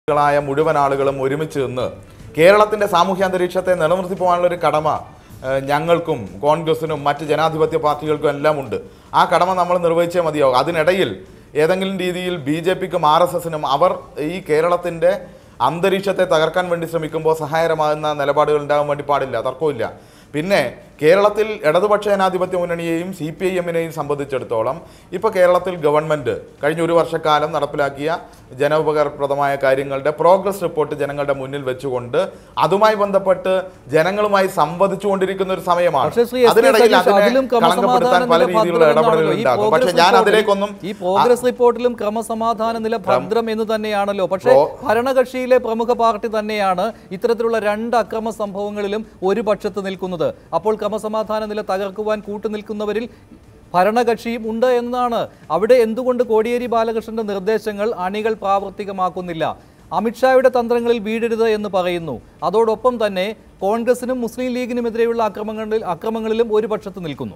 ായ മുഴുവൻ ആളുകളും ഒരുമിച്ച് നിന്ന് കേരളത്തിന്റെ സാമൂഹ്യ അന്തരീക്ഷത്തെ നിലനിർത്തി പോകാനുള്ള ഒരു കടമ ഏഹ്, ഞങ്ങൾക്കും കോൺഗ്രസിനും മറ്റ് ജനാധിപത്യ പാർട്ടികൾക്കും എല്ലാം ഉണ്ട് ആ കടമ നമ്മൾ നിർവഹിച്ചേ മതിയാവും അതിനിടയിൽ ഏതെങ്കിലും രീതിയിൽ ബി ജെ പിക്കും ആർ എസ് എസിനും അവർ ഈ കേരളത്തിന്റെ അന്തരീക്ഷത്തെ തകർക്കാൻ വേണ്ടി ശ്രമിക്കുമ്പോൾ സഹായകരമാകുന്ന നിലപാടുകൾ ഉണ്ടാകാൻ വേണ്ടി പാടില്ല തർക്കമില്ല പിന്നെ കേരളത്തിൽ ഇടതുപക്ഷ ജനാധിപത്യ മുന്നണിയെയും സി പി ഐ എമ്മിനെയും സംബന്ധിച്ചിടത്തോളം ഇപ്പോൾ കേരളത്തിൽ ഗവൺമെൻറ് കഴിഞ്ഞ ഒരു വർഷക്കാലം നടപ്പിലാക്കിയ ജനോപകാരപ്രദമായ കാര്യങ്ങളുടെ പ്രോഗ്രസ് റിപ്പോർട്ട് ജനങ്ങളുടെ മുന്നിൽ വെച്ചുകൊണ്ട് അതുമായി ബന്ധപ്പെട്ട് ജനങ്ങളുമായി സംവദിച്ചുകൊണ്ടിരിക്കുന്ന ഒരു സമയമാണ് പക്ഷേ ശ്രീ എസ് പി അതിനിടയിൽ സതീഷ് അതിനെ അതിലും കളങ്കപ്പെടുത്താൻ ക്രമസമാധാന പല നില രീതിയിലുള്ള ഇടപെടലുകൾ ഭദ്രമെന്നാണല്ലോ. ഈ ഉണ്ടാകും പക്ഷെ പ്രോഗ്രസ് ഞാൻ റിപ്പോർട്ടിലും- അതിലേക്കൊന്നും ഈ പ്രോഗ്രസ് റിപ്പോർട്ടിലും ക്രമസമാധാന നില ഭദ്രം എന്ന് തന്നെയാണല്ലോ പക്ഷേ പ്രോ- ഭരണകക്ഷിയിലെ പ്രമുഖ പാർട്ടി തന്നെയാണ് ഇത്തരത്തിലുള്ള രണ്ട് അക്രമ സംഭവങ്ങളിലും ഒരു പക്ഷത്ത് നിൽക്കുന്നത് അപ്പോൾ ക്രമസമാധാന നില തകർക്കുവാൻ കൂട്ടുനിൽക്കുന്നവരിൽ ഭരണകക്ഷിയും ഉണ്ട് എന്നതാണ് അവിടെ എന്തുകൊണ്ട് കോടിയേരി ബാലകൃഷ്ണന്റെ നിർദ്ദേശങ്ങൾ അണികൾ പ്രാവർത്തികമാക്കുന്നില്ല അമിത്ഷായുടെ തന്ത്രങ്ങളിൽ വീഴരുത് എന്ന് പറയുന്നു അതോടൊപ്പം തന്നെ കോൺഗ്രസിനും മുസ്ലിം ലീഗിനുമെതിരെയുള്ള അക്രമങ്ങളിൽ അക്രമങ്ങളിലും ഒരു പക്ഷത്ത് നിൽക്കുന്നു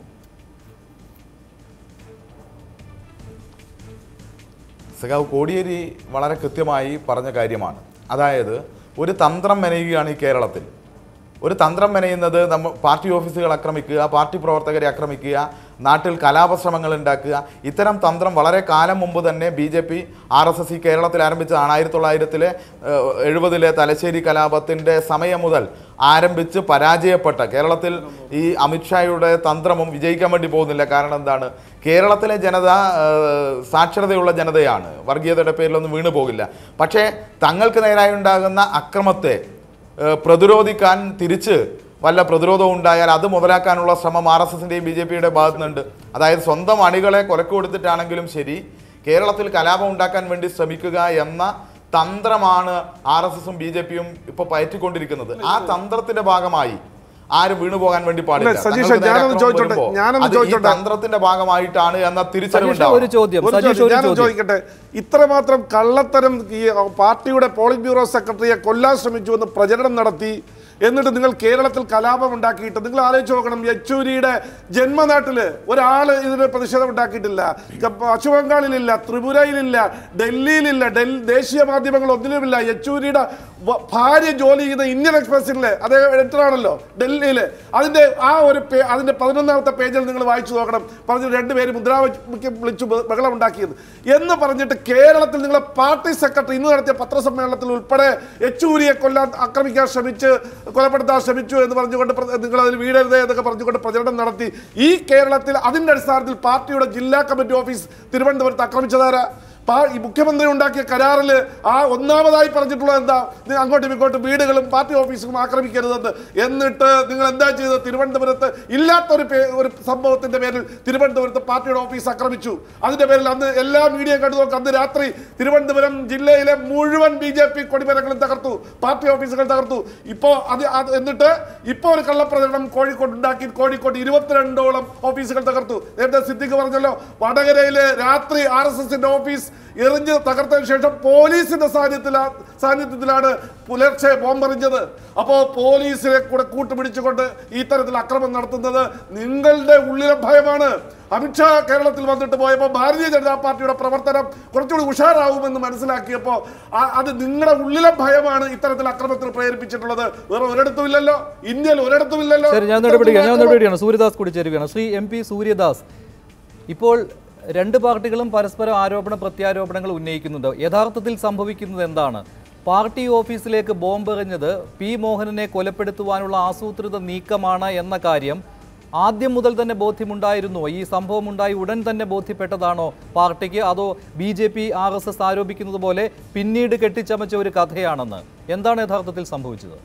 സഖാവ് കോടിയേരി വളരെ കൃത്യമായി പറഞ്ഞ കാര്യമാണ് അതായത് ഒരു തന്ത്രം മെനയുകയാണ് ഈ കേരളത്തിൽ ഒരു തന്ത്രം മെനയുന്നത് നമ്മ പാർട്ടി ഓഫീസുകൾ ആക്രമിക്കുക പാർട്ടി പ്രവർത്തകരെ ആക്രമിക്കുക നാട്ടിൽ കലാപശ്രമങ്ങൾ ഉണ്ടാക്കുക ഇത്തരം തന്ത്രം വളരെ കാലം മുമ്പ് തന്നെ BJP RSS ഈ കേരളത്തിൽ ആരംഭിച്ചതാണ് ആയിരത്തി തൊള്ളായിരത്തിലെ എഴുപതിലെ തലശ്ശേരി കലാപത്തിൻ്റെ സമയം മുതൽ ആരംഭിച്ച് പരാജയപ്പെട്ട കേരളത്തിൽ ഈ അമിത്ഷായുടെ തന്ത്രവും വിജയിക്കാൻ വേണ്ടി പോകുന്നില്ല കാരണം എന്താണ് കേരളത്തിലെ ജനത ഏഹ്, സാക്ഷരതയുള്ള ജനതയാണ് വർഗീയതയുടെ പേരിലൊന്നും വീണു പോകില്ല പക്ഷേ തങ്ങൾക്ക് നേരായി ഉണ്ടാകുന്ന അക്രമത്തെ ഏഹ്, പ്രതിരോധിക്കാൻ തിരിച്ച് വല്ല പ്രതിരോധവും ഉണ്ടായാൽ അത് മുതലാക്കാനുള്ള ശ്രമം ആർ എസ് എസിൻ്റെയും ബി ജെ പിയുടെ ഭാഗത്തുനിന്നുണ്ട് അതായത് സ്വന്തം അണികളെ കൊലക്ക് കൊടുത്തിട്ടാണെങ്കിലും ശരി കേരളത്തിൽ കലാപം ഉണ്ടാക്കാൻ വേണ്ടി ശ്രമിക്കുക എന്ന തന്ത്രമാണ് ആർ എസ് എസും ബി ജെ പിയും ഇപ്പോൾ പയറ്റിക്കൊണ്ടിരിക്കുന്നത് ആ തന്ത്രത്തിന്റെ ഭാഗമായി ആരും വീണു പോകാൻ വേണ്ടി പാടില്ല അല്ല, സതീഷ്, തങ്ങൾക്ക് നേരെ ഞാനൊന്ന് ആക്രമണം ചോദിച്ചോട്ടെ, വരുമ്പോ ഞാനൊന്ന് അത് ഈ ചോദിച്ചോട്ടെ. തന്ത്രത്തിന്റെ ഭാഗമായിട്ടാണ് എന്ന സതീഷ് ഒരു തിരിച്ചറിവുണ്ടാവും ചോദ്യം ഒരു സതീഷ് ചോദ്യം, ഒരു ഞാനൊന്ന് ചോദ്യം ചോദിക്കട്ടെ ഇത്രമാത്രം കള്ളത്തരം ഈ പാർട്ടിയുടെ പോളിറ്റ് ബ്യൂറോ സെക്രട്ടറിയെ കൊല്ലാൻ ശ്രമിച്ചു എന്ന് പ്രചരണം നടത്തി എന്നിട്ട് നിങ്ങൾ കേരളത്തിൽ കലാപം ഉണ്ടാക്കിയിട്ട് നിങ്ങൾ ആലോചിച്ച് നോക്കണം യെച്ചൂരിയുടെ ജന്മനാട്ടില് ഒരാൾ ഇതിന് പ്രതിഷേധം ഉണ്ടാക്കിയിട്ടില്ല ക- പശ്ചിമ ബംഗാളിലില്ല ത്രിപുരയിലില്ല ഡൽഹിയിലില്ല ഡൽഹി ദേശീയ മാധ്യമങ്ങൾ ഒന്നിലുമില്ല യെച്ചൂരിയുടെ വ- ഭാര്യ ജോലി ചെയ്യുന്ന ഇന്ത്യൻ എക്സ്പ്രസിലെ അദ്ദേഹം എഡിറ്ററാണല്ലോ ഡൽഹിയിൽ അതിന്റെ ആ ഒരു പേ- അതിന്റെ പതിനൊന്നാമത്തെ പേജിൽ നിങ്ങൾ വായിച്ചു നോക്കണം പറഞ്ഞു രണ്ടുപേര് മുദ്രാവാക്യം വിളിച്ചു ബ- ബഹളം ഉണ്ടാക്കിയത് എന്ന് പറഞ്ഞിട്ട് കേരളത്തിൽ നിങ്ങളെ പാർട്ടി സെക്രട്ടറി ഇന്ന് നടത്തിയ പത്രസമ്മേളനത്തിൽ ഉൾപ്പെടെ യെച്ചൂരിയെ കൊല്ലാൻ ആക്രമിക്കാൻ ശ്രമിച്ച് കൊലപ്പെടുത്താൻ ശ്രമിച്ചു എന്ന് പറഞ്ഞുകൊണ്ട് പ്ര- നിങ്ങൾ അതിൽ വീഴരുത് എന്നൊക്കെ പറഞ്ഞുകൊണ്ട് പ്രചരണം നടത്തി ഈ കേരളത്തിൽ അതിന്റെ അടിസ്ഥാനത്തിൽ പാർട്ടിയുടെ ജില്ലാ കമ്മിറ്റി ഓഫീസ് തിരുവനന്തപുരത്ത് ആക്രമിച്ചതാരാ പാ- ഈ മുഖ്യമന്ത്രി ഉണ്ടാക്കിയ കരാറിൽ ആ ഒന്നാമതായി പറഞ്ഞിട്ടുള്ളത് എന്താ നിങ്ങൾ അങ്ങോട്ടും ഇങ്ങോട്ടും വീടുകളും പാർട്ടി ഓഫീസും ആക്രമിക്കരുതെന്ന് എന്നിട്ട് നിങ്ങൾ എന്താ ചെയ്തത് തിരുവനന്തപുരത്ത് ഇല്ലാത്തൊരു പേ- ഒരു സംഭവത്തിന്റെ പേരിൽ തിരുവനന്തപുരത്ത് പാർട്ടിയുടെ ഓഫീസ് ആക്രമിച്ചു അതിന്റെ പേരിൽ അന്ന് എല്ലാ മീഡിയ കണ്ടു നോക്ക് അന്ന് രാത്രി തിരുവനന്തപുരം ജില്ലയിലെ മുഴുവൻ ബി ജെ പി കൊടിമരങ്ങളും തകർത്തു പാർട്ടി ഓഫീസുകൾ തകർത്തു ഇപ്പോ അത് അത് എന്നിട്ട് ഇപ്പോ ഒരു കള്ളപ്രചരണം കോഴിക്കോട് ഉണ്ടാക്കി കോഴിക്കോട് ഇരുപത്തിരണ്ടോളം ഓഫീസുകൾ തകർത്തു നേരത്തെ സിദ്ദിഖ് പറഞ്ഞല്ലോ വടകരയിലെ രാത്രി ആർ എസ് എസിന്റെ ഓഫീസ് എറിഞ്ഞ് തകർത്തതിന് ശേഷം പോലീസിന്റെ സാന്നിധ്യത്തിലാ സാന്നിധ്യത്തിലാണ് പുലർച്ചെ ബോംബെറിഞ്ഞത് അപ്പോൾ പോലീസിനെ കൂടെ കൂട്ടുപിടിച്ചുകൊണ്ട് ഈ തരത്തിൽ അക്രമം നടത്തുന്നത് നിങ്ങളുടെ ഉള്ളിലെ ഭയമാണ് അമിത്ഷാ കേരളത്തിൽ വന്നിട്ട് പോയപ്പോൾ ഭാരതീയ ജനതാ പാർട്ടിയുടെ പ്രവർത്തനം കുറച്ചുകൂടി ഉഷാറാവുമെന്ന് മനസ്സിലാക്കിയപ്പോൾ ആ- അത് നിങ്ങളുടെ ഉള്ളിലെ ഭയമാണ് ഇത്തരത്തിൽ അക്രമത്തിന് പ്രേരിപ്പിച്ചിട്ടുള്ളത് വേറെ ഒരിടത്തും ഇല്ലല്ലോ ഇന്ത്യയിൽ ഒരിടത്തും ഇല്ലല്ലോ ശരി ഞാൻ നടപടിയാണ് ഞാൻ നടപടിയാണ് സൂര്യദാസ് കൂടി ചേരുകയാണ് ശ്രീ എം പി സൂര്യദാസ് ഇപ്പോൾ രണ്ട് പാർട്ടികളും പരസ്പരം ആരോപണ പ്രത്യാരോപണങ്ങൾ ഉന്നയിക്കുന്നുണ്ട് യഥാർത്ഥത്തിൽ സംഭവിക്കുന്നത് എന്താണ് പാർട്ടി ഓഫീസിലേക്ക് ബോംബെറിഞ്ഞത് പി മോഹനനെ കൊലപ്പെടുത്തുവാനുള്ള ആസൂത്രിത നീക്കമാണ് എന്ന കാര്യം ആദ്യം മുതൽ തന്നെ ബോധ്യമുണ്ടായിരുന്നോ ഈ സംഭവം ഉണ്ടായി ഉടൻ തന്നെ ബോധ്യപ്പെട്ടതാണോ പാർട്ടിക്ക് അതോ BJP RSS ആരോപിക്കുന്നത് പോലെ പിന്നീട് കെട്ടിച്ചമച്ച ഒരു കഥയാണെന്ന് എന്താണ് യഥാർത്ഥത്തിൽ സംഭവിച്ചത്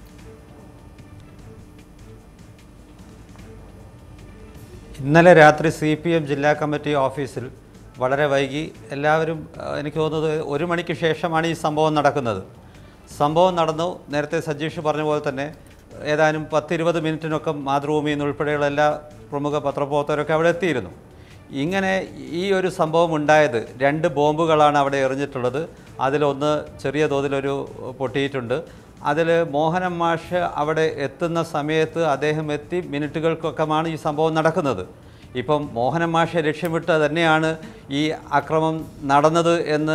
ഇന്നലെ രാത്രി സി പി എം ജില്ലാ കമ്മിറ്റി ഓഫീസിൽ വളരെ വൈകി എല്ലാവരും ആ, എനിക്ക് തോന്നുന്നത് ഒരു മണിക്ക് ശേഷമാണ് ഈ സംഭവം നടക്കുന്നത് സംഭവം നടന്നു നേരത്തെ സജീഷ് പറഞ്ഞ പോലെ തന്നെ ഏതാനും പത്തിരുപത് മിനിറ്റിനൊക്കെ മാതൃഭൂമി എന്നുൾപ്പെടെയുള്ള എല്ലാ പ്രമുഖ പത്രപ്രവർത്തകരൊക്കെ അവിടെ എത്തിയിരുന്നു ഇങ്ങനെ ഈ ഒരു സംഭവം ഉണ്ടായത് രണ്ട് ബോംബുകളാണ് അവിടെ എറിഞ്ഞിട്ടുള്ളത് അതിലൊന്ന് ചെറിയ തോതിലൊരു പൊട്ടിയിട്ടുണ്ട് അതിൽ മോഹനൻ മാഷ് അവിടെ എത്തുന്ന സമയത്ത് അദ്ദേഹം എത്തി മിനിറ്റുകൾക്കൊക്കെയാണ് ഈ സംഭവം നടക്കുന്നത് ഇപ്പം മോഹനൻ മാഷെ ലക്ഷ്യമിട്ട് തന്നെയാണ് ഈ അക്രമം നടന്നത് എന്ന്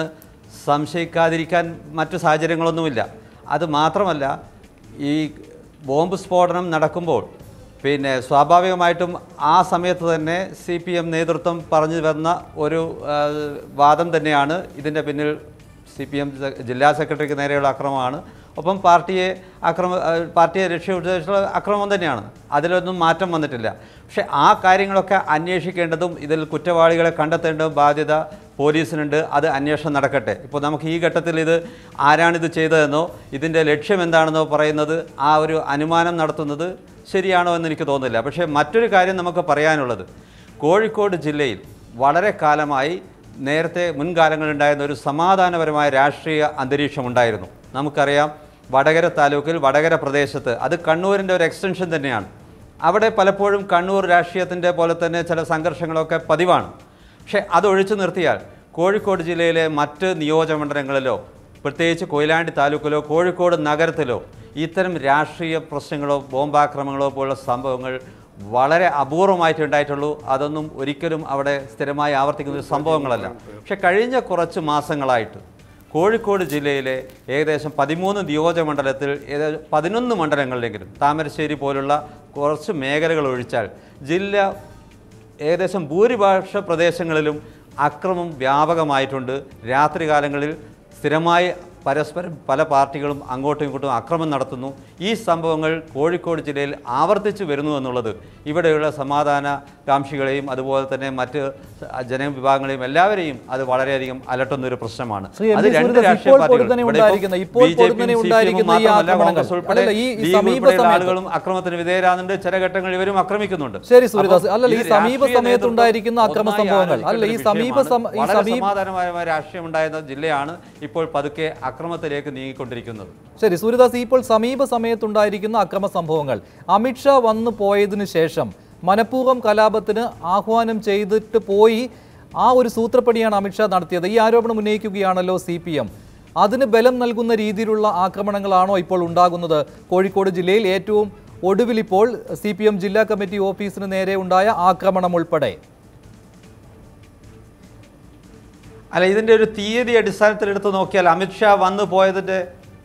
സംശയിക്കാതിരിക്കാൻ മറ്റു സാഹചര്യങ്ങളൊന്നുമില്ല അത് മാത്രമല്ല ഈ ബോംബ് സ്ഫോടനം നടക്കുമ്പോൾ പിന്നെ സ്വാഭാവികമായിട്ടും ആ സമയത്ത് തന്നെ സി പി എം നേതൃത്വം പറഞ്ഞു വന്ന ഒരു ആ, വാദം തന്നെയാണ് ഇതിൻ്റെ പിന്നിൽ സി പി എം ജില്ലാ സെക്രട്ടറിക്ക് നേരെയുള്ള അക്രമമാണ് ഒപ്പം പാർട്ടിയെ അക്രമ ആ, പാർട്ടിയെ രക്ഷപ്പെടുത്തിയിട്ടുള്ള അക്രമം തന്നെയാണ് അതിലൊന്നും മാറ്റം വന്നിട്ടില്ല പക്ഷേ ആ കാര്യങ്ങളൊക്കെ അന്വേഷിക്കേണ്ടതും ഇതിൽ കുറ്റവാളികളെ കണ്ടെത്തേണ്ടതും ബാധ്യത പോലീസിനുണ്ട് അത് അന്വേഷണം നടക്കട്ടെ ഇപ്പോൾ നമുക്ക് ഈ ഘട്ടത്തിൽ ഇത് ആരാണിത് ചെയ്തതെന്നോ ഇതിൻ്റെ ലക്ഷ്യം എന്താണെന്നോ പറയുന്നത് ആ ഒരു അനുമാനം നടത്തുന്നത് ശരിയാണോ എന്ന് എനിക്ക് തോന്നുന്നില്ല പക്ഷേ മറ്റൊരു കാര്യം നമുക്ക് പറയാനുള്ളത് കോഴിക്കോട് ജില്ലയിൽ വളരെ കാലമായി നേരത്തെ മുൻകാലങ്ങളിലുണ്ടായിരുന്ന ഒരു സമാധാനപരമായ രാഷ്ട്രീയ അന്തരീക്ഷം ഉണ്ടായിരുന്നു നമുക്കറിയാം വടകര താലൂക്കിൽ വടകര പ്രദേശത്ത് അത് കണ്ണൂരിൻ്റെ ഒരു എക്സ്റ്റൻഷൻ തന്നെയാണ് അവിടെ പലപ്പോഴും കണ്ണൂർ രാഷ്ട്രീയത്തിൻ്റെ പോലെ തന്നെ ചില സംഘർഷങ്ങളൊക്കെ പതിവാണ് പക്ഷേ അതൊഴിച്ചു നിർത്തിയാൽ കോഴിക്കോട് ജില്ലയിലെ മറ്റ് നിയോജകമണ്ഡലങ്ങളിലോ പ്രത്യേകിച്ച് കൊയിലാണ്ടി താലൂക്കിലോ കോഴിക്കോട് നഗരത്തിലോ ഇത്തരം രാഷ്ട്രീയ പ്രശ്നങ്ങളോ ബോംബാക്രമണങ്ങളോ പോലുള്ള സംഭവങ്ങൾ വളരെ അപൂർവമായിട്ട് ഉണ്ടായിട്ടുള്ളൂ അതൊന്നും ഒരിക്കലും അവിടെ സ്ഥിരമായി ആവർത്തിക്കുന്ന ഒരു സംഭവങ്ങളല്ല പക്ഷെ കഴിഞ്ഞ കുറച്ച് മാസങ്ങളായിട്ട് കോഴിക്കോട് ജില്ലയിലെ ഏകദേശം പതിമൂന്ന് നിയോജകമണ്ഡലത്തിൽ ഏകദേശം പതിനൊന്ന് മണ്ഡലങ്ങളിലെങ്കിലും താമരശ്ശേരി പോലുള്ള കുറച്ച് മേഖലകൾ ഒഴിച്ചാൽ ജില്ല ഏകദേശം ഭൂരിഭാഷ പ്രദേശങ്ങളിലും അക്രമം വ്യാപകമായിട്ടുണ്ട് രാത്രികാലങ്ങളിൽ സ്ഥിരമായി പരസ്പരം പല പാർട്ടികളും അങ്ങോട്ടും ഇങ്ങോട്ടും അക്രമം നടത്തുന്നു ഈ സംഭവങ്ങൾ കോഴിക്കോട് ജില്ലയിൽ ആവർത്തിച്ചു വരുന്നു എന്നുള്ളത് ഇവിടെയുള്ള സമാധാന കാംക്ഷികളെയും അതുപോലെ തന്നെ മറ്റ് ജനവിഭാഗങ്ങളെയും എല്ലാവരെയും അത് വളരെയധികം അലട്ടുന്ന ഒരു പ്രശ്നമാണ് ശ്രീ എം. അത് വി. രണ്ട് സുരേന്ദ്രൻ, രാഷ്ട്രീയ ഇപ്പോൾ പാർട്ടികൾ പൊടുന്നനെ ഇവിടെ ഇപ്പോൾ ഉണ്ടായിരിക്കുന്ന- ഇപ്പോൾ BJP യും പൊടുന്നനെ CPM ഉം ഉണ്ടായിരിക്കുന്ന ഈ മാത്രമല്ല, ആക്രമണങ്ങൾ. കോൺഗ്രസ് ഉൾപ്പെടെ അല്ലല്ല, ഈ ലീഗ് സമീപ ഉൾപ്പെടെയുള്ള സമയത്ത് ആളുകളും അക്രമത്തിന് വിധേയരാകുന്നുണ്ട് ചില ഘട്ടങ്ങളിൽ ഇവരും ആക്രമിക്കുന്നുണ്ട് ശരി സൂര്യദാസ് അപ്പോൾ അല്ലല്ല ഈ ഇത് സമീപ രാഷ്ട്രീയ സമയത്ത് നേതൃത്വം ഉണ്ടായിരിക്കുന്ന അക്രമ ഒന്നായി സംഭവങ്ങൾ ആലോചിക്കേണ്ട അല്ല ഈ ഒരു സമീപ വിഷയമാണ്. സം- ഈ വളരെ സമീപ സമാധാനപരമായ രാഷ്ട്രീയം ഉണ്ടായിരുന്ന ജില്ലയാണ് ഇപ്പോൾ പതുക്കെ അക്രമത്തിലേക്ക് നീങ്ങിക്കൊണ്ടിരിക്കുന്നത് ശരി സൂര്യദാസ് ഇപ്പോൾ സമീപ സമയത്തുണ്ടായിരിക്കുന്ന അക്രമ സംഭവങ്ങൾ അമിത്ഷാ വന്നു പോയതിനു ശേഷം മനഃപൂർവ്വം കലാപത്തിന് ആഹ്വാനം ചെയ്തിട്ട് പോയി ആ ഒരു സൂത്രപ്പണിയാണ് അമിത്ഷാ നടത്തിയത് ഈ ആരോപണം ഉന്നയിക്കുകയാണല്ലോ സി പി എം അതിന് ബലം നൽകുന്ന രീതിയിലുള്ള ആക്രമണങ്ങളാണോ ഇപ്പോൾ ഉണ്ടാകുന്നത് കോഴിക്കോട് ജില്ലയിൽ ഏറ്റവും ഒടുവിൽ ഇപ്പോൾ സി പി എം ജില്ലാ കമ്മിറ്റി ഓഫീസിന് നേരെ ഉണ്ടായ ആക്രമണം ഉൾപ്പെടെ അല്ല ഇതിന്റെ ഒരു തീയതി അടിസ്ഥാനത്തിൽ എടുത്ത് നോക്കിയാൽ അമിത്ഷാ വന്നു പോയതിന്റെ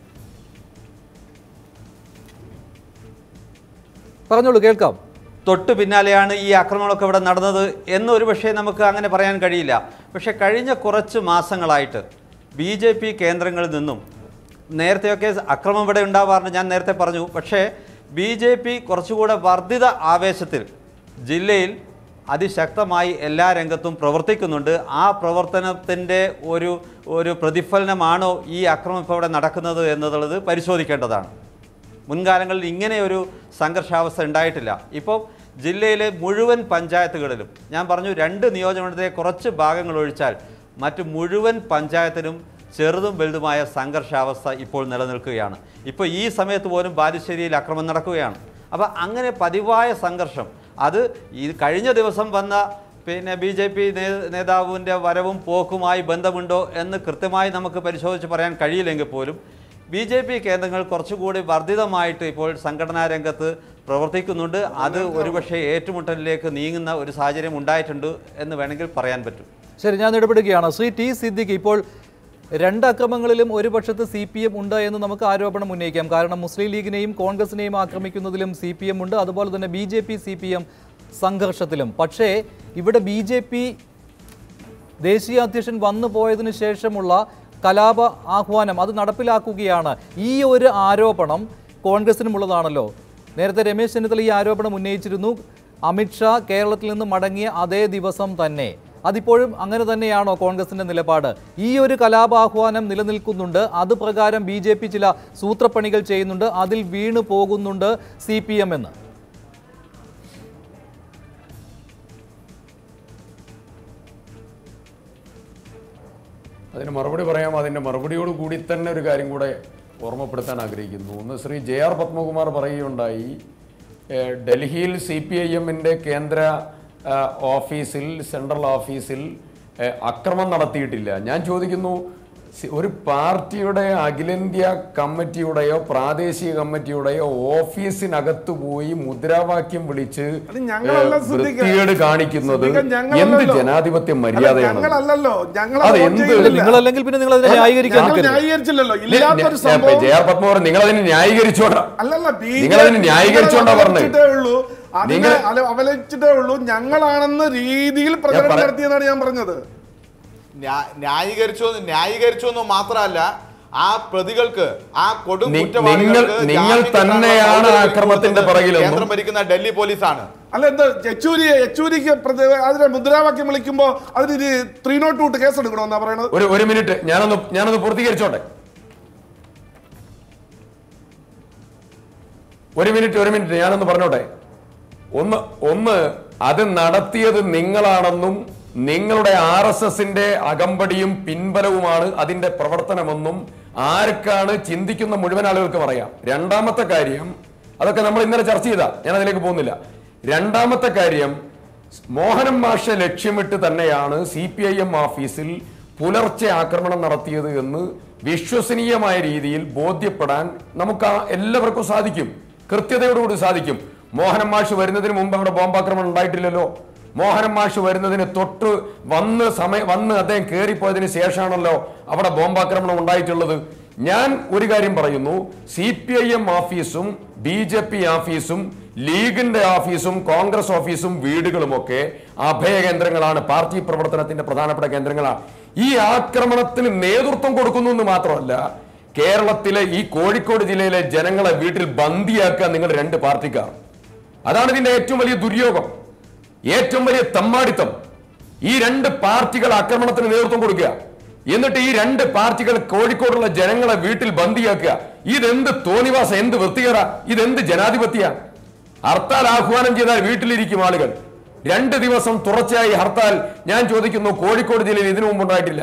പറഞ്ഞോളൂ കേൾക്കാം തൊട്ട് പിന്നാലെയാണ് ഈ ആക്രമണമൊക്കെ ഇവിടെ നടന്നത് എന്ന് ഒരു പക്ഷേ നമുക്ക് അങ്ങനെ പറയാൻ കഴിയില്ല പക്ഷേ കഴിഞ്ഞ കുറച്ച് മാസങ്ങളായിട്ട് ബി ജെ പി കേന്ദ്രങ്ങളിൽ നിന്നും നേരത്തെയൊക്കെ അക്രമം ഇവിടെ ഉണ്ടാവാറുണ്ട് ഞാൻ നേരത്തെ പറഞ്ഞു പക്ഷേ ബി ജെ പി കുറച്ചുകൂടെ വർദ്ധിത ആവേശത്തിൽ ജില്ലയിൽ അതിശക്തമായി എല്ലാ രംഗത്തും പ്രവർത്തിക്കുന്നുണ്ട് ആ പ്രവർത്തനത്തിൻ്റെ ഒരു ഒരു പ്രതിഫലനമാണോ ഈ അക്രമം ഇപ്പോൾ ഇവിടെ നടക്കുന്നത് എന്നുള്ളത് പരിശോധിക്കേണ്ടതാണ് മുൻകാലങ്ങളിൽ ഇങ്ങനെ ഒരു സംഘർഷാവസ്ഥ ഉണ്ടായിട്ടില്ല ഇപ്പോൾ ജില്ലയിലെ മുഴുവൻ പഞ്ചായത്തുകളിലും ഞാൻ പറഞ്ഞു രണ്ട് നിയോജകമണ്ഡലത്തിലെ കുറച്ച് ഭാഗങ്ങൾ ഒഴിച്ചാൽ മറ്റ് മുഴുവൻ പഞ്ചായത്തിലും ചെറുതും വലുതുമായ സംഘർഷാവസ്ഥ ഇപ്പോൾ നിലനിൽക്കുകയാണ് ഇപ്പോൾ ഈ സമയത്ത് പോലും ബാലുശ്ശേരിയിൽ അക്രമം നടക്കുകയാണ് അപ്പോൾ അങ്ങനെ പതിവായ സംഘർഷം അത് ഈ കഴിഞ്ഞ ദിവസം വന്ന പിന്നെ ബി ജെ പി നേതാവിൻ്റെ വരവും പോക്കുമായി ബന്ധമുണ്ടോ എന്ന് കൃത്യമായി നമുക്ക് പരിശോധിച്ച് പറയാൻ കഴിയില്ലെങ്കിൽ പോലും ബി ജെ പി കേന്ദ്രങ്ങൾ കുറച്ചുകൂടി വർദ്ധിതമായിട്ട് ഇപ്പോൾ സംഘടനാ രംഗത്ത് പ്രവർത്തിക്കുന്നുണ്ട് അത് ഒരുപക്ഷെ ഏറ്റുമുട്ടലിലേക്ക് നീങ്ങുന്ന ഒരു സാഹചര്യം ഉണ്ടായിട്ടുണ്ട് എന്ന് വേണമെങ്കിൽ പറയാൻ പറ്റും ശരി ഞാൻ ഇടപെടുകയാണ് ശ്രീ ടി സിദ്ദിഖ് ഇപ്പോൾ രണ്ട് അക്രമങ്ങളിലും ഒരു പക്ഷത്ത് സി പി എം ഉണ്ട് എന്ന് നമുക്ക് ആരോപണം ഉന്നയിക്കാം കാരണം മുസ്ലിം ലീഗിനെയും കോൺഗ്രസിനെയും ആക്രമിക്കുന്നതിലും സി പി എം ഉണ്ട് അതുപോലെ തന്നെ BJP CPM സംഘർഷത്തിലും പക്ഷേ ഇവിടെ ബി ജെ പി ദേശീയ അധ്യക്ഷൻ വന്നു പോയതിനു ശേഷമുള്ള കലാപ ആഹ്വാനം അത് നടപ്പിലാക്കുകയാണ് ഈ ഒരു ആരോപണം കോൺഗ്രസിനുമുള്ളതാണല്ലോ നേരത്തെ രമേശ് ചെന്നിത്തല ഈ ആരോപണം ഉന്നയിച്ചിരുന്നു അമിത്ഷാ കേരളത്തിൽ നിന്ന് മടങ്ങിയ അതേ ദിവസം തന്നെ അതിപ്പോഴും അങ്ങനെ തന്നെയാണോ കോൺഗ്രസിന്റെ നിലപാട് ഈ ഒരു കലാപാഹ്വാനം നിലനിൽക്കുന്നുണ്ട് അത് പ്രകാരം ബി ജെ പി ചില സൂത്രപ്പണികൾ ചെയ്യുന്നുണ്ട് അതിൽ വീണു പോകുന്നുണ്ട് സി പി എം എന്ന് അതിന് മറുപടി പറയാം അതിൻ്റെ മറുപടിയോട് കൂടി തന്നെ ഒരു കാര്യം കൂടെ ഓർമ്മപ്പെടുത്താൻ ആഗ്രഹിക്കുന്നു ഒന്ന് ശ്രീ ജെ ആർ പത്മകുമാർ പറയുകയുണ്ടായി ഏഹ്, ഡൽഹിയിൽ സി പി ഐ എമ്മിൻ്റെ കേന്ദ്ര ഏഹ്, ഓഫീസിൽ സെൻട്രൽ ഓഫീസിൽ ഏഹ്, അക്രമം നടത്തിയിട്ടില്ല ഞാൻ ചോദിക്കുന്നു സി- ഒരു പാർട്ടിയുടെ അഖിലേന്ത്യാ കമ്മിറ്റിയുടെയോ പ്രാദേശിക കമ്മിറ്റിയുടെയോ ഓഫീസിനകത്ത് പോയി മുദ്രാവാക്യം വിളിച്ച് അത് ഞങ്ങളല്ല ഏഹ്, സിദ്ദിഖ്. വൃത്തികേട് കാണിക്കുന്നത് സിദ്ദിഖ് എന്ത് ഞങ്ങളല്ലല്ലോ. ജനാധിപത്യ അല്ല, മര്യാദയാണ് ഞങ്ങളല്ലല്ലോ ഞങ്ങൾ അത് അത് എന്ത് ചെയ്യുന്നില്ല. നിങ്ങളല്ലെങ്കിൽ പിന്നെ നിങ്ങൾ അതിനെ ന്യായീകരിക്കാൻ ഞങ്ങൾ നിൽക്കരുത് ന്യായീകരിച്ചില്ലല്ലോ ഇല്ലാത്തൊരു സംഭവം ജെ ആർ പത്മകുമാർ നിങ്ങൾ അതിന് ന്യായീകരിച്ചോടാ അല്ലല്ല ബി ജെ നിങ്ങൾ അതിന് പി ന്യായീകരിച്ചോണ്ടാ ഞങ്ങളെ പറഞ്ഞത്. അവലംബിച്ചിട്ടേ ഉള്ളൂ അതിനെ നിങ്ങൾ- അല- അവലംബിച്ചിട്ടേ ഉള്ളൂ ഞങ്ങളാണെന്ന രീതിയിൽ പ്രചരണം പറ- നടത്തിയെന്നാണ് ഞാൻ പറഞ്ഞത് ന്യാ- ന്യായീകരിച്ചു ന്യായീകരിച്ചു എന്ന് മാത്രമല്ല ആ പ്രതികൾക്ക് ആ കൊടും നി- കുറ്റവാളികൾക്ക് നിങ്ങൾ- നിങ്ങൾ ജാമ്യം കിട്ടാനുള്ള തന്നെയാണ് സൗകര്യം ആക്രമണത്തിന്റെ കൊടുത്തത് പിറകിലെന്നും കേന്ദ്രം ഭരിക്കുന്ന ഡൽഹി പോലീസാണ് അല്ല എന്താ യെച്ചൂരി യെച്ചൂരിക്ക് പ്രതി- അതിനെ മുദ്രാവാക്യം വിളിക്കുമ്പോ അതിന് ത്രീ നോട്ട് ടൂട്ട് കേസ് എടുക്കണമെന്നാ പറയണത് ഒരു ഒരു മിനിറ്റ് ഞാനൊന്ന് ഞാനൊന്ന് പൂർത്തീകരിച്ചോട്ടെ ഒരു മിനിറ്റ് ഒരു മിനിറ്റ് ഞാനൊന്ന് പറഞ്ഞോട്ടെ ഒന്ന് ഒന്ന് അത് നടത്തിയത് നിങ്ങളാണെന്നും നിങ്ങളുടെ ആർ എസ് എസിന്റെ അകമ്പടിയും പിൻബലവുമാണ് അതിന്റെ പ്രവർത്തനമെന്നും ആർക്കാണ് ചിന്തിക്കുന്ന മുഴുവൻ ആളുകൾക്കും അറിയാം രണ്ടാമത്തെ കാര്യം അതൊക്കെ നമ്മൾ ഇന്നലെ ചർച്ച ചെയ്താ ഞാൻ അതിലേക്ക് പോകുന്നില്ല രണ്ടാമത്തെ കാര്യം മോഹനം മാഷ ലക്ഷ്യമിട്ട് തന്നെയാണ് സി പി ഐ എം ഓഫീസിൽ പുലർച്ചെ ആക്രമണം നടത്തിയത് എന്ന് വിശ്വസനീയമായ രീതിയിൽ ബോധ്യപ്പെടാൻ നമുക്ക് ആ എല്ലാവർക്കും സാധിക്കും കൃത്യതയോടുകൂടി സാധിക്കും മോഹനം മാഷ് വരുന്നതിന് മുമ്പ് അവിടെ ബോംബാക്രമണം ഉണ്ടായിട്ടില്ലല്ലോ മോഹനം മാഷ് വരുന്നതിന് തൊട്ട് വന്ന് സമയം വന്ന് അദ്ദേഹം കയറിപ്പോയതിന് ശേഷമാണല്ലോ അവിടെ ബോംബാക്രമണം ഉണ്ടായിട്ടുള്ളത് ഞാൻ ഒരു കാര്യം പറയുന്നു സി പി ഐ എം ഓഫീസും ബി ജെ പി ഓഫീസും ലീഗിന്റെ ഓഫീസും കോൺഗ്രസ് ഓഫീസും വീടുകളുമൊക്കെ അഭയകേന്ദ്രങ്ങളാണ് പാർട്ടി പ്രവർത്തനത്തിന്റെ പ്രധാനപ്പെട്ട കേന്ദ്രങ്ങളാണ് ഈ ആക്രമണത്തിന് നേതൃത്വം കൊടുക്കുന്നു എന്ന് മാത്രമല്ല കേരളത്തിലെ ഈ കോഴിക്കോട് ജില്ലയിലെ ജനങ്ങളെ വീട്ടിൽ ബന്ദിയാക്കുക നിങ്ങൾ രണ്ട് പാർട്ടിക്കാർ അതാണ് ഇതിന്റെ ഏറ്റവും വലിയ ദുര്യോഗം ഏറ്റവും വലിയ തമ്മാടിത്തം ഈ രണ്ട് പാർട്ടികൾ ആക്രമണത്തിന് നേതൃത്വം കൊടുക്കുക എന്നിട്ട് ഈ രണ്ട് പാർട്ടികൾ കോഴിക്കോടുള്ള ജനങ്ങളെ വീട്ടിൽ ബന്ദിയാക്കുക ഇതെന്ത് തോന്നിവാസം എന്ത് വൃത്തികേട ഇതെന്ത് ജനാധിപത്യ ഹർത്താൽ ആഹ്വാനം ചെയ്താൽ വീട്ടിലിരിക്കും ആളുകൾ രണ്ട് ദിവസം തുടർച്ചയായി ഹർത്താൽ ഞാൻ ചോദിക്കുന്നു കോഴിക്കോട് ജില്ലയിൽ ഇതിനു മുമ്പ് ഉണ്ടായിട്ടില്ല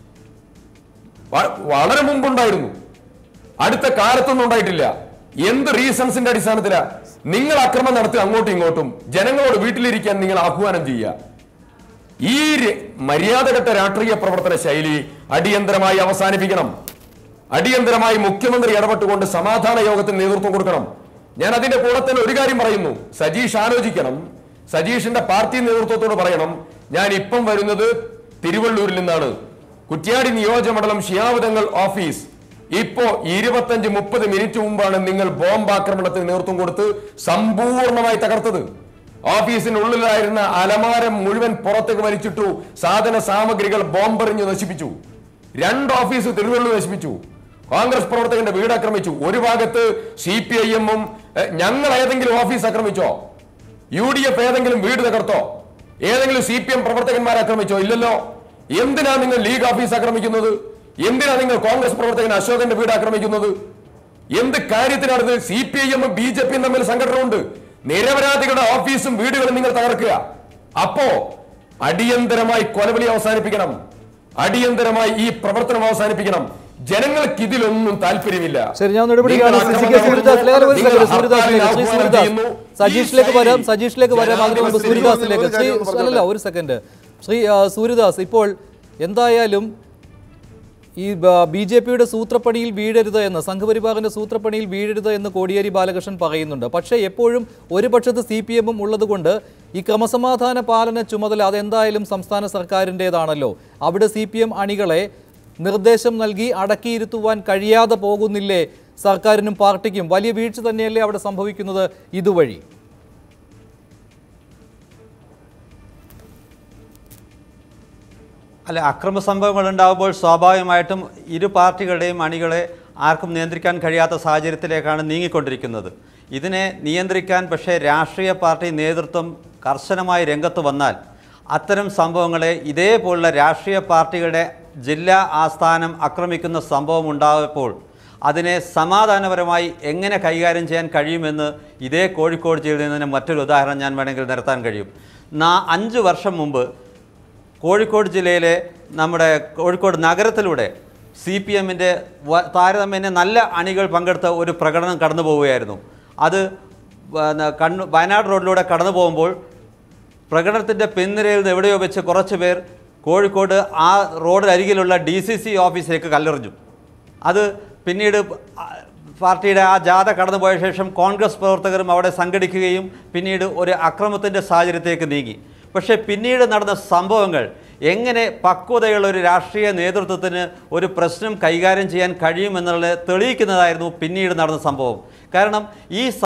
വ- വളരെ മുമ്പുണ്ടായിരുന്നു അടുത്ത കാലത്തൊന്നും ഉണ്ടായിട്ടില്ല എന്ത് റീസൺസിന്റെ അടിസ്ഥാനത്തിലാ നിങ്ങൾ അക്രമം നടത്തി അങ്ങോട്ടും ഇങ്ങോട്ടും ജനങ്ങളോട് വീട്ടിലിരിക്കാൻ നിങ്ങൾ ആഹ്വാനം ചെയ്യുക ഈ ര- മര്യാദഘട്ട രാഷ്ട്രീയ പ്രവർത്തന ശൈലി അടിയന്തരമായി അവസാനിപ്പിക്കണം അടിയന്തരമായി മുഖ്യമന്ത്രി ഇടപെട്ടുകൊണ്ട് സമാധാന യോഗത്തിന് നേതൃത്വം കൊടുക്കണം ഞാൻ അതിന്റെ കൂടെ തന്നെ ഒരു കാര്യം പറയുന്നു സജീഷ് ആലോചിക്കണം സജീഷിന്റെ പാർട്ടി നേതൃത്വത്തോട് പറയണം ഞാൻ ഇപ്പം വരുന്നത് തിരുവള്ളൂരിൽ നിന്നാണ് കുറ്റ്യാടി നിയോജകമണ്ഡലം ഷിയാവതങ്ങൾ ഓഫീസ് ഇപ്പോ ഇരുപത്തഞ്ച് മുപ്പത് മിനിറ്റ് മുമ്പാണ് നിങ്ങൾ ബോംബ് ആക്രമണത്തിന് നേതൃത്വം കൊടുത്ത് സമ്പൂർണ്ണമായി തകർത്തത് ഓഫീസിനുള്ളിലായിരുന്ന അലമാരം മുഴുവൻ പുറത്തേക്ക് വലിച്ചിട്ടു സാധന സാമഗ്രികൾ ബോംബെറിഞ്ഞ് നശിപ്പിച്ചു രണ്ട് ഓഫീസ് തിരുവള്ളൂർ നശിപ്പിച്ചു കോൺഗ്രസ് പ്രവർത്തകന്റെ വീട് ആക്രമിച്ചു ഒരു ഭാഗത്ത് സി പി ഐ എമ്മും ഞങ്ങൾ ഏതെങ്കിലും ഓഫീസ് ആക്രമിച്ചോ യു ഡി എഫ് ഏതെങ്കിലും വീട് തകർത്തോ ഏതെങ്കിലും സി പി എം പ്രവർത്തകന്മാരെ ആക്രമിച്ചോ ഇല്ലല്ലോ എന്തിനാ നിങ്ങൾ ലീഗ് ഓഫീസ് ആക്രമിക്കുന്നത് എന്തിനാ നിങ്ങൾ കോൺഗ്രസ് പ്രവർത്തകൻ അശോകന്റെ വീട് ആക്രമിക്കുന്നത് എന്ത് കാര്യത്തിനാണ് ഇത് സി പി ഐ എമ്മും ബി ജെ പിയും തമ്മിൽ സംഘടനയുണ്ട് നിരപരാധികളുടെ ഓഫീസും വീടുകളും നിങ്ങൾ തകർക്കുക അപ്പോ അടിയന്തരമായി കൊലവിളി അവസാനിപ്പിക്കണം അടിയന്തരമായി ഈ പ്രവർത്തനം അവസാനിപ്പിക്കണം ജനങ്ങൾക്ക് ഇതിലൊന്നും താല്പര്യമില്ല ശരി ഞാൻ നടപടിയാണ് നിങ്ങൾ ശ്രീ സി കെ സൂര്യദാസ് ലേഖനം ഒരു നിങ്ങൾ സെക്കൻഡ് സൂര്യദാസിലേക്ക് ശ്രീ ആഹ്വാനം സൂര്യദാസ് ചെയ്യുന്നു. സജീഷിലേക്ക് ഈ വരാം ശൈലി സജീഷിലേക്ക് വരാം അതിനു മുമ്പ് ജനാധിപത്യ സൂര്യദാസിലേക്ക് ഒരു ശ്രീ കാര്യം ഒന്ന് പറഞ്ഞോട്ടെ. അല്ലല്ല ഒരു സെക്കൻഡ് ശ്രീ ആ, സൂര്യദാസ് ഇപ്പോൾ എന്തായാലും ഈ ബി ജെ പിയുടെ സൂത്രപ്പണിയിൽ വീഴരുത് എന്ന് സംഘപരിവാറിന്റെ സൂത്രപ്പണിയിൽ വീഴരുത് എന്ന് കോടിയേരി ബാലകൃഷ്ണൻ പറയുന്നുണ്ട് പക്ഷേ എപ്പോഴും ഒരു പക്ഷത്ത് സി പി എമ്മും ഉള്ളതുകൊണ്ട് ഈ ക്രമസമാധാന പാലന ചുമതല അതെന്തായാലും സംസ്ഥാന സർക്കാരിൻ്റെതാണല്ലോ അവിടെ സി പി എം അണികളെ നിർദ്ദേശം നൽകി അടക്കിയിരുത്തുവാൻ കഴിയാതെ പോകുന്നില്ലേ സർക്കാരിനും പാർട്ടിക്കും വലിയ വീഴ്ച തന്നെയല്ലേ അവിടെ സംഭവിക്കുന്നത് ഇതുവഴി അല്ല അക്രമ സംഭവങ്ങൾ ഉണ്ടാകുമ്പോൾ സ്വാഭാവികമായിട്ടും ഇരു പാർട്ടികളുടെയും അണികളെ ആർക്കും നിയന്ത്രിക്കാൻ കഴിയാത്ത സാഹചര്യത്തിലേക്കാണ് നീങ്ങിക്കൊണ്ടിരിക്കുന്നത് ഇതിനെ നിയന്ത്രിക്കാൻ പക്ഷേ രാഷ്ട്രീയ പാർട്ടി നേതൃത്വം കർശനമായി രംഗത്ത് വന്നാൽ അത്തരം സംഭവങ്ങളെ ഇതേപോലുള്ള രാഷ്ട്രീയ പാർട്ടികളുടെ ജില്ലാ ആസ്ഥാനം ആക്രമിക്കുന്ന സംഭവം ഉണ്ടായപ്പോൾ അതിനെ സമാധാനപരമായി എങ്ങനെ കൈകാര്യം ചെയ്യാൻ കഴിയുമെന്ന് ഇതേ കോഴിക്കോട് ജില്ലയിൽ നിന്ന് മറ്റൊരു ഉദാഹരണം ഞാൻ വേണമെങ്കിൽ നിരത്താൻ കഴിയും നാ അഞ്ച് വർഷം മുമ്പ് കോഴിക്കോട് ജില്ലയിലെ നമ്മുടെ കോഴിക്കോട് നഗരത്തിലൂടെ സി പി എമ്മിൻ്റെ താരതമ്യേന നല്ല അണികൾ പങ്കെടുത്ത ഒരു പ്രകടനം കടന്നു പോവുകയായിരുന്നു അത് വ- കണ്ണു വയനാട് റോഡിലൂടെ കടന്നു പോകുമ്പോൾ പ്രകടനത്തിൻ്റെ പിൻനിരയിൽ നിന്ന് എവിടെയോ വെച്ച് കുറച്ച് പേർ കോഴിക്കോട് ആ റോഡിനരികിലുള്ള ഡി സി സി ഓഫീസിലേക്ക് കല്ലെറിഞ്ഞു അത് പിന്നീട് ആ പാർട്ടിയുടെ ആ ജാഥ കടന്നുപോയ ശേഷം കോൺഗ്രസ് പ്രവർത്തകരും അവിടെ സംഘടിക്കുകയും പിന്നീട് ഒരു അക്രമത്തിൻ്റെ സാഹചര്യത്തേക്ക് നീങ്ങി പക്ഷേ പിന്നീട് നടന്ന സംഭവങ്ങൾ എങ്ങനെ പക്വതയുള്ള ഒരു രാഷ്ട്രീയ നേതൃത്വത്തിന് ഒരു പ്രശ്നം കൈകാര്യം ചെയ്യാൻ കഴിയുമെന്നുള്ളത് തെളിയിക്കുന്നതായിരുന്നു പിന്നീട് നടന്ന സംഭവം കാരണം ഈ